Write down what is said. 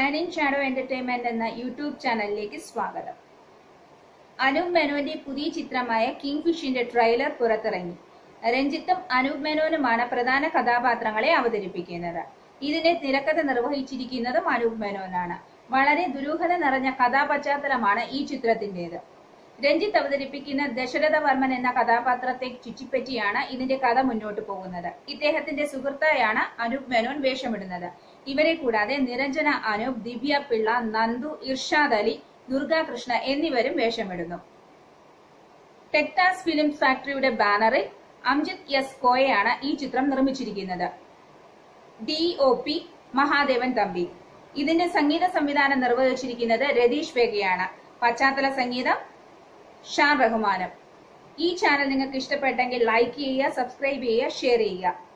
man in shadow entertainment എന്ന YouTube ചാനലിലേക്ക് സ്വാഗതം അനൂപ് മേനോന്റെ പുതിയ ചിത്രമായ കിങ് ഫിഷിന്റെ ട്രെയിലർ പുറത്തിറങ്ങി രഞ്ജിത്തും അനൂപ് മേനോനുമാണ് പ്രധാന കഥാപാത്രങ്ങളെ അവതരിപ്പിക്കുന്നത് ഇതിന്റെ തിരക്കഥ നിർവഹിച്ചിരിക്കുന്നതും അനൂപ് മേനോനാണ് വളരെ ദുരൂഹത നിറഞ്ഞ കഥാപശ്ചാത്തലമാണ് ഈ ചിത്രത്തിന്റേത് രഞ്ജിത്ത് അവതരിപ്പിക്കുന്ന ദശരഥവർമ്മൻ എന്ന കഥാപാത്രത്തെ ചുറ്റിപ്പറ്റിയാണ് ഇതിന്റെ കഥ മുന്നോട്ട് പോകുന്നത് ഇദ്ദേഹത്തിന്റെ സുഹൃത്തായാണ് അനൂപ് മേനോൻ വേഷമിടുന്നത് ഇവരെ കൂടാതെ നിരഞ്ജന അനൂപ് ദിവ്യ പിള്ള നന്ദു ഇർഷാദ് അലി ദുർഗാകൃഷ്ണ എന്നിവരും വേഷമിടുന്നു ടെക്ടാസ് ഫിലിം ഫാക്ടറിയുടെ ബാനറിൽ അംജിത് എസ് കോയയാണ് ഈ ചിത്രം നിർമ്മിച്ചിരിക്കുന്നത് D O P Mahadevan Thampi ഇതിന്റെ സംഗീത സംവിധാനം നിർവഹിച്ചിരിക്കുന്നത് രതീഷ് വേഗയാണ് പശ്ചാത്തല സംഗീതം ഷാൻ റഹ്മാനും ഈ ചാനൽ നിങ്ങൾക്ക് ഇഷ്ടപ്പെട്ടെങ്കിൽ ലൈക്ക് ചെയ്യുക സബ്സ്ക്രൈബ് ചെയ്യുക ഷെയർ ചെയ്യുക